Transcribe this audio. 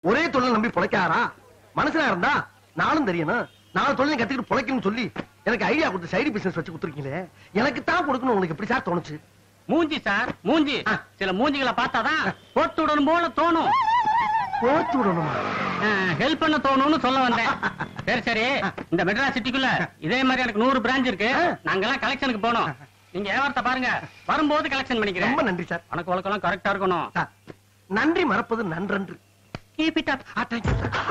ஒரே தொழில் நம்பி பிழைக்காரா மனுஷனா இருந்தா நானும் தெரியணும் நாலு தொழில் கத்துக்கிட்டு பிழைக்கணும்னு சொல்லி எனக்கு ஐடியா கொடுத்து சைடு பிசினஸ் வச்சு கொடுத்துருக்கீங்களே எனக்கு தான் கொடுக்கணும் உங்களுக்கு எப்படி சார் தோணுச்சு மூஞ்சி சார் மூஞ்சி ஆ. சில மூஞ்சிகளை பார்த்தாதான் போட்டு விடணும் போல தோணும் போத்து விடணுமா ஹெல்ப் பண்ண தோணும்னு சொல்ல வந்தேன் சரி சரி இந்த மெட்ராஸ் சிட்டிக்குள்ள இதே மாதிரி எனக்கு நூறு பிரான்ச் இருக்கு ஆ. நாங்கெல்லாம் கலெக்ஷனுக்கு போனோம் நீங்க வியாபாரத்தை பாருங்க வரும்போது கலெக்ஷன் பண்ணிக்கிறேன் ரொம்ப நன்றி சார் உனக்கு வழக்கெல்லாம் கரெக்டா இருக்கணும் சார், நன்றி மறப்பது நன்றன்று keep it up ah, thank you, sir.